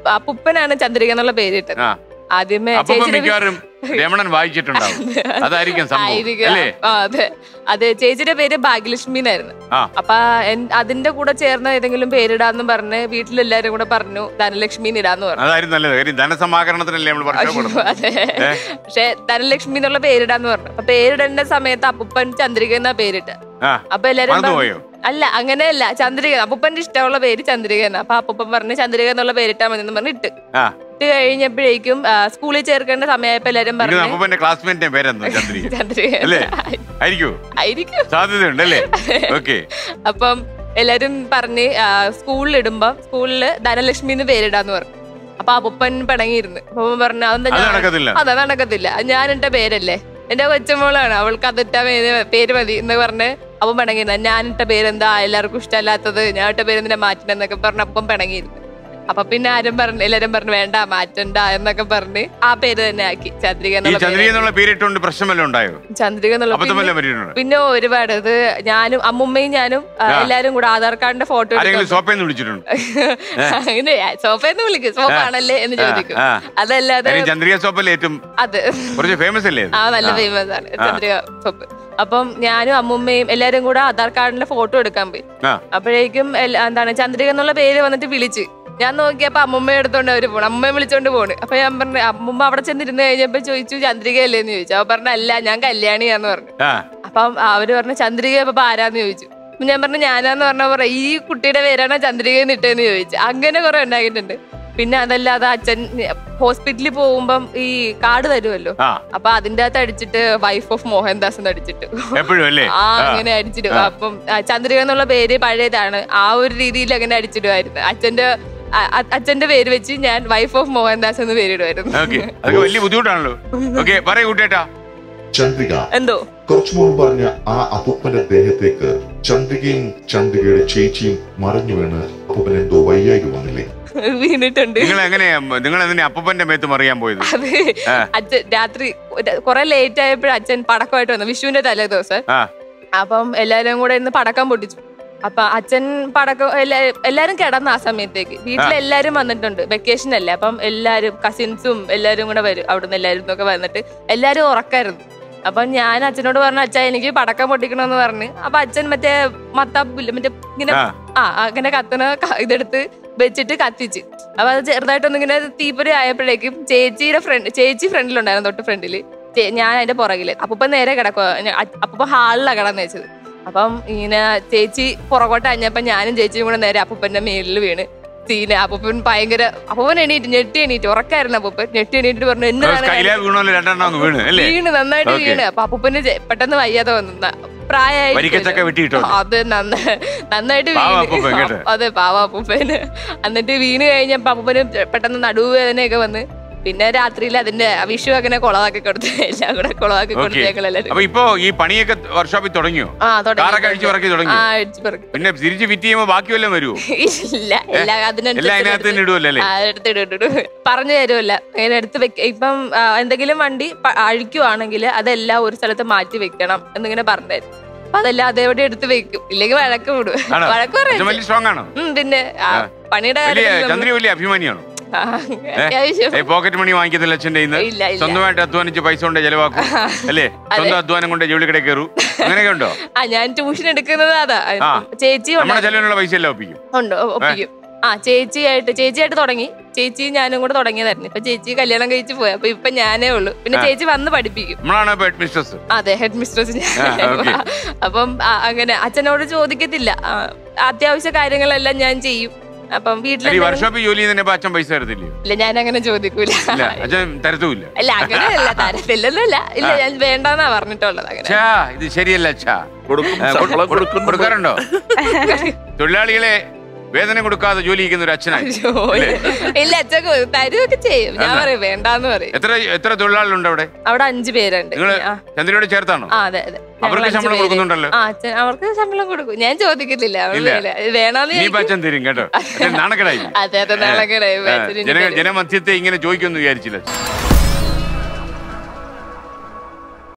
അപ്പുപ്പനാണ് ചന്ദ്രിക എന്നുള്ള പേരിട്ടത് ആ ആദ്യമേ അപ്പൊ ചേച്ചിയുടെ മിക്കവാറും രമണൻ വായിച്ചിട്ടുണ്ടാവും അതായിരിക്കും സംഭവം ആയിരിക്കും. അല്ലേ ആ, അതെ അതെ ചേച്ചിയുടെ പേര് ഭാഗ്യലക്ഷ്മി എന്നായിരുന്നു ആ അപ്പൊ എൻ- അതിന്റെ കൂടെ ചേർന്ന് ഏതെങ്കിലും പേരിടാന്ന് പറഞ്ഞ് വീട്ടിലെല്ലാരും കൂടെ പറഞ്ഞു ധനലക്ഷ്മി ഇടാന്ന് പറഞ്ഞു അതായിരുന്നു നല്ലത് കാര്യം ധനസമാഹരണത്തിനല്ലേ നമ്മൾ അയ്യോ, വർഷപ്പെടുന്നത് അതെ പക്ഷെ ധനലക്ഷ്മി എന്നുള്ള പേരിടാന്ന് പറഞ്ഞു അപ്പൊ പേരിടേണ്ട സമയത്ത് അപ്പുപ്പൻ ചന്ദ്രിക എന്നാ പേരിട്ട് ആ അപ്പൊ എല്ലാരും മറന്നുപോയോ? പറഞ്ഞു- അല്ല അങ്ങനെയല്ല ചന്ദ്രിക അപ്പുപ്പന്റെ ഇഷ്ടമുള്ള പേര് ചന്ദ്രിക എന്നാ അപ്പൊ അപ്പുപ്പൻ പറഞ്ഞ് ചന്ദ്രിക എന്നുള്ള പേരിട്ടാ മതി എന്ന് പറഞ്ഞ് ഇട്ട് ആ ഇട്ട് കഴിഞ്ഞപ്പോഴേക്കും ആ, സ്കൂളിൽ ചേർക്കേണ്ട സമയമായപ്പോ എല്ലാരും എനിക്ക് പറഞ്ഞു അപ്പന്റെ ക്ലാസ്മേറ്റിന്റെ പേരെന്തോ ചന്ദ്രിക ചന്ദ്രിക അല്ലേ ആയിരിക്കോ ആയിരിക്കും സാധ്യതയുണ്ട് അല്ലേ ഓക്കെ അപ്പം എല്ലാരും പറഞ്ഞ് സ്കൂളിൽ ഇടുമ്പോ സ്കൂളില് ധനലക്ഷ്മി എന്ന് പേരിടാന്ന് പറഞ്ഞു അപ്പൊ അപ്പൻ പിണങ്ങിയിരുന്നു അപ്പൊ അവൻ പറഞ്ഞു അതെന്താ അത് ഞാൻ നടക്കത്തില്ല അതാ നടക്കത്തില്ല അത് ഞാൻ ഇട്ട പേരല്ലേ എന്റെ കൊച്ചുമോളാണ് അവൾക്ക് അതിട്ട പേര് പേര് മതി എന്ന് പറഞ്ഞ് അവൻ പിണങ്ങിയിരുന്ന ഞാൻ ഇട്ട പേരെന്താ എല്ലാവർക്കും ഇഷ്ടമല്ലാത്തത് ഞാൻ ഇട്ട പേരെന്തിനാ മാറ്റണെന്നൊക്കെ പറഞ്ഞ് അപ്പം പിണങ്ങിയിരുന്നു അപ്പൊ പിന്നെ ആരും പറഞ്ഞു എല്ലാരും പറഞ്ഞു വേണ്ട മാറ്റണ്ട എന്നൊക്കെ പറഞ്ഞ് ആ പേര് തന്നെ ആക്കി ചന്ദ്രിക ഈ എന്നുള്ള ചന്ദ്രിക പേര്. എന്നുള്ള പേരിട്ടുകൊണ്ട് പ്രശ്നമല്ലോ ഉണ്ടായോ ചന്ദ്രിക എന്നുള്ള അബദ്ധം പിന്നെ- വല്ലതും പറ്റിയിട്ടുണ്ടോ പിന്നെ ഒരുപാട് ഇത് ഞാനും അമ്മുമ്മയും ഞാനും ആ, ആ. എല്ലാരും കൂടെ ആധാർ കാർഡിന്റെ ഫോട്ടോ ആരെങ്കിലും സോപ്പയെന്ന് വിളിച്ചിട്ടുണ്ട് അങ്ങനെ സോഫയെന്ന് വിളിക്കും സോപ്പാണല്ലേ എന്ന് ചോദിക്കും ആ. അതല്ലാതെ കാര്യം ചന്ദ്രിക സോപ്പല്ലേ ഏറ്റവും അത് കുറച്ച് ഫേമസ് അല്ലേ ഇത്? ആ നല്ല ആ. ഫേമസ് ആണ് ചന്ദ്രിക സോപ്പ് അപ്പം ഞാനും അമ്മുമ്മയും എല്ലാരും കൂടെ ആധാർ കാർഡിന്റെ ഫോട്ടോ എടുക്കാൻ പോയി ആ അപ്പോഴേക്കും എല്ലാ- എന്താണ് ചന്ദ്രിക എന്നുള്ള പേര് വന്നിട്ട് വിളിച്ച് ഞാൻ നോക്കിയപ്പോ അമ്മുമ്മ എടുത്തോണ്ട് അവര് പോണു അമ്മയെ വിളിച്ചോണ്ട് പോണ് അപ്പൊ ഞാൻ പറഞ്ഞു അമ്മുമ്മ അവിടെ ചെന്നിരുന്ന് കഴിഞ്ഞപ്പോ ചോദിച്ചു ചന്ദ്രിക അല്ലേ എന്ന് ചോദിച്ചു അവ പറഞ്ഞ അല്ല ഞാൻ കല്യാണിയാന്ന് പറഞ്ഞു ആ അപ്പം അവര് പറഞ്ഞു ചന്ദ്രിക ഇപ്പൊ ആരാന്ന് ചോദിച്ചു അപ്പൊ ഞാൻ പറഞ്ഞു ഞാനാന്ന് പറഞ്ഞ പറ ഈ കുട്ടിയുടെ പേരാണ് ചന്ദ്രിക നിട്ടേന്ന് ചോദിച്ചു അങ്ങനെ കുറെ ഉണ്ടായിട്ടുണ്ട് പിന്നെ അതല്ലാതെ അച്ഛൻ ഹോസ്പിറ്റലിൽ പോകുമ്പം ഈ കാർഡ് തരുമല്ലോ ആ അപ്പൊ അതിന്റെ അകത്ത് അടിച്ചിട്ട് വൈഫ് ഓഫ് മോഹൻദാസ് എന്ന് അടിച്ചിട്ട് എപ്പോഴും അല്ലേ ആ ആ. അങ്ങനെ അടിച്ചിടും അപ്പം ആ, ചന്ദ്രിക എന്നുള്ള പേര് പഴയതാണ് ആ ഒരു രീതിയിൽ അങ്ങനെ അടിച്ചിടുമായിരുന്നു അച്ഛന്റെ അ- അ- അച്ഛന്റെ പേര് വെച്ച് ഞാൻ വൈഫ് ഓഫ് മോഹൻദാസ് എന്ന് പേരിടുമായിരുന്നു ഓക്കെ അതൊക്കെ വലിയ ബുദ്ധിമുട്ടാണല്ലോ ഓക്കെ പറയൂ കൂട്ടേട്ടാ ചന്ദ്രിക എന്തോ കുറച്ചു മുമ്പ് പറഞ്ഞ ആ അപ്പൂപ്പന്റെ ദേഹത്തേക്ക് ചന്ദ്രികയും ചന്ദ്രികയുടെ ചേച്ചിയും മറിഞ്ഞു വീണ് അപ്പൂപ്പൻ എന്തോ വയ്യായി വന്നില്ലേ വീണിട്ടുണ്ട് നിങ്ങൾ എങ്ങനെയാ നിങ്ങൾ എങ്ങനെ അപ്പൂപ്പന്റെ മേത്ത് മറിയാൻ പോയത് അത് ആ. അച്ഛൻ രാത്രി കുറെ ലേറ്റ് ആയപ്പോഴും അച്ഛൻ പടക്കമായിട്ട് വന്നു വിഷുവിന്റെ തലേ ദിവസം ആ അപ്പം എല്ലാരും കൂടെ ഇന്ന് പടക്കം പൊട്ടിച്ചു അപ്പൊ അച്ഛൻ പടക്കം എല്ലാ- എല്ലാരും കിടന്നു ആ സമയത്തേക്ക് വീട്ടിലെല്ലാരും വന്നിട്ടുണ്ട് വെക്കേഷൻ അല്ലേ അപ്പം എല്ലാരും കസിൻസും എല്ലാരും കൂടെ വരും അവിടുന്ന് എല്ലാരും ഒക്കെ വന്നിട്ട് എല്ലാരും ഉറക്കായിരുന്നു അപ്പൊ ഞാൻ അച്ഛനോട് പറഞ്ഞു അച്ഛാ എനിക്ക് പടക്കം പൊട്ടിക്കണമെന്ന് പറഞ്ഞ് അപ്പൊ അച്ഛൻ മറ്റേ മത്താപ്പില്ല മറ്റേ ഇങ്ങനെ ആ. ആ അങ്ങനെ കത്തണ ക- ഇതെടുത്ത് വെച്ചിട്ട് കത്തിച്ച് അപ്പൊ അത് ചെറുതായിട്ടൊന്ന് ഇങ്ങനെ തീപ്പൊരി ആയപ്പോഴേക്കും ചേച്ചിയുടെ ഫ്രണ്ട് ചേച്ചി ഫ്രണ്ടിലുണ്ടായിരുന്നു തൊട്ട് ഫ്രണ്ടില് ചേ- ഞാൻ അതിന്റെ പുറകില് അപ്പൂപ്പ നേരെ കിടക്കുക അപ്പൂപ്പ ഹാളിലാണ് കിടന്ന് വെച്ചത് അപ്പം ഇങ്ങനെ ചേച്ചി പുറകോട്ട് അഞ്ഞപ്പോ ഞാനും ചേച്ചിയും കൂടെ നേരെ അപ്പൂപ്പന്റെ മേലിൽ വീണ് സീന അപ്പൂപ്പൻ ഭയങ്കര അപ്പൂപ്പൻ എണീറ്റ് ഞെട്ടി എണീറ്റ് ഉറക്കായിരുന്നു അപ്പൂപ്പൻ ഞെട്ടി എണീറ്റ് പറഞ്ഞു എന്നതാണ് കയ്യിലെ വീണോലെ രണ്ടെണ്ണം അങ്ങ് വീണ് അല്ലേ വീണ് നന്നായിട്ട് Okay. വീണ് അപ്പൊ അപ്പൂപ്പന് ജെ- പെട്ടെന്ന് വയ്യാതെ വന്നു വരിക്കച്ചക്ക പ്രായമായി വെട്ടിയിട്ടോ അത് നന്ന നന്നായിട്ട് പാവ വീണ് അപ്പൂപ്പൻ കേട്ടോ. അതെ പാവ അപ്പൂപ്പന് എന്നിട്ട് വീണ് കഴിഞ്ഞപ്പോ അപ്പൂപ്പന് പെട്ടെന്ന് നടുവേദനയൊക്കെ വന്ന് പിന്നെ രാത്രിയിൽ അതിന്റെ വിഷു അങ്ങനെ കുളവാക്കി കൊടുത്തു എല്ലാം കൂടെ കുളവാക്കി കൊടുത്തു ഓക്കെ ഞങ്ങളെല്ലാരും അപ്പൊ ഇപ്പൊ ഈ പണിയൊക്കെ വർക്ക്ഷോപ്പിൽ തുടങ്ങിയോ ആ തുടങ്ങി കാറൊക്കെ അഴിച്ചു പറക്കി തുടങ്ങി ആ അടിച്ചു പറക്കി പിന്നെ തിരിച്ച് ഫിറ്റ് ചെയ്യുമ്പോ ബാക്കി വല്ലതും വരുമോ ഇല്ല എല്ലാ അതിനനുസരിച്ച് എല്ലാം അതിനകത്ത് തന്നെ ഇടുമല്ലോ അല്ലേ ആ, എടുത്ത് ഇടും, ഇടും, ഇടും. പറഞ്ഞു തരുമല്ല ഇങ്ങനെ എടുത്ത് വെക്ക ഇപ്പം ആ, എന്തെങ്കിലും വണ്ടി പ- അഴിക്കുവാണെങ്കിൽ അതെല്ലാം ഒരു സ്ഥലത്ത് മാറ്റി വെക്കണം എന്നിങ്ങനെ പറഞ്ഞു തരും അപ്പൊ അതെല്ലാം അതേവിടെ എടുത്ത് വെക്കും ഇല്ലെങ്കിൽ വഴക്ക് വിടും ആണോ വഴക്ക് അച്ഛൻ പറയും വലിയ സ്ട്രോങ് ആണോ ഉം, പിന്നെ ആ, ആ. പണിയുടെ വലിയ കാര്യത്തിൽ നമ്മൾ- ചന്ദ്രി വലിയ അഭിമാനിയാണോ ആ, അത്യാവശ്യം പോക്കറ്റ് മണി വാങ്ങിക്കത്തില്ല അച്ഛൻ്റെ ഇല്ല, ഇല്ല. സ്വന്തമായിട്ട് അധ്വാനിച്ച് പൈസ കൊണ്ട് ചെലവാക്കും അല്ലേ സ്വന്തം അധ്വാനം കൊണ്ട് ജോലി കടയിൽ കയറൂ അങ്ങനെയൊക്കെ ഉണ്ടോ ആ ഞാൻ ട്യൂഷൻ എടുക്കുന്നത് അതാ ആ. ചേച്ചി നമ്മുടെ ഉണ്ടായിരുന്നു. ചെലവിനുള്ള പൈസ എല്ലാം ഒപ്പിക്കും ഉണ്ട് ഒ- ഒപ്പിക്കും ആ ചേച്ചിയായിട്ട് ചേച്ചിയായിട്ട് തുടങ്ങി ചേച്ചി ഞാനും കൂടെ തുടങ്ങിയതായിരുന്നു ഇപ്പൊ ചേച്ചി കല്യാണം കഴിച്ച് പോയി അപ്പൊ ഇപ്പൊ ഞാനേ ഉള്ളൂ പിന്നെ ആ. ചേച്ചി വന്ന് പഠിപ്പിക്കും നമ്മളാണ് ഇപ്പൊ ഹെഡ് മിസ്ട്രസ് അതെ ഹെഡ് മിസ്ട്രസ് ആ, okay. അപ്പം ആ, അങ്ങനെ അച്ഛനോട് ചോദിക്കത്തില്ല ആ, അത്യാവശ്യ കാര്യങ്ങളെല്ലാം ഞാൻ ചെയ്യും അപ്പം ഈ വീട്ടിൽ വർക്ക്ഷോപ്പിൽ ജോലി ചെയ്യുന്നതിന് അച്ഛൻ പൈസ തരത്തില്ലയോ ഇല്ല ഞാൻ അങ്ങനെ ചോദിക്കൂല ഇല്ല അച്ഛൻ തരത്തുമില്ല അല്ല അങ്ങനെയല്ല തരത്തില്ലല്ല ഇല്ല ഞാൻ വേണ്ടെന്നാ പറഞ്ഞിട്ടുള്ളത് അങ്ങനെ ഛാ, ഇത് ശരിയല്ല ഛാ. കൊടുക്കും ആ, കൊടു- ശമ്പളം കൊടു- കൊടുക്കും കൊടുക്കാറുണ്ടോ തൊഴിലാളികളെ വേതനം കൊടുക്കാതെ ജോലി ചെയ്യുന്ന ഒരു അച്ഛനായി അയ്യോ, ഇല്ല അച്ഛൻ തരുമൊക്കെ ചെയ്യും ഞാൻ പറയും വേണ്ടാന്ന് പറയും എത്ര എത്ര തൊഴിലാളികളുണ്ട് അവിടെ അവിടെ അഞ്ചു പേരുണ്ട് നിങ്ങള് ആ ചന്ദ്രയോട് ചേർത്താണോ ആ, അതെ അതെ അവർക്ക് ഞങ്ങൾ അഞ്ച് ശമ്പളം പേര്. കൊടുക്കുന്നുണ്ടല്ലോ ആ അച്ഛൻ അവർക്ക് ശമ്പളം കൊടുക്കും ഞാൻ ചോദിക്കത്തില്ല അവര് ഇല്ല. ഇല്ല. വേണോന്ന് ഇനിയിപ്പോ ചോദിക്കും. അച്ഛൻ തരും കേട്ടോ അച്ഛൻ നാണക്കേടായി അതെ അതെ നാളെ ജന ജനമധ്യത്തെ ഇങ്ങനെ ചോദിക്കുമെന്ന് വിചാരിച്ചില്ല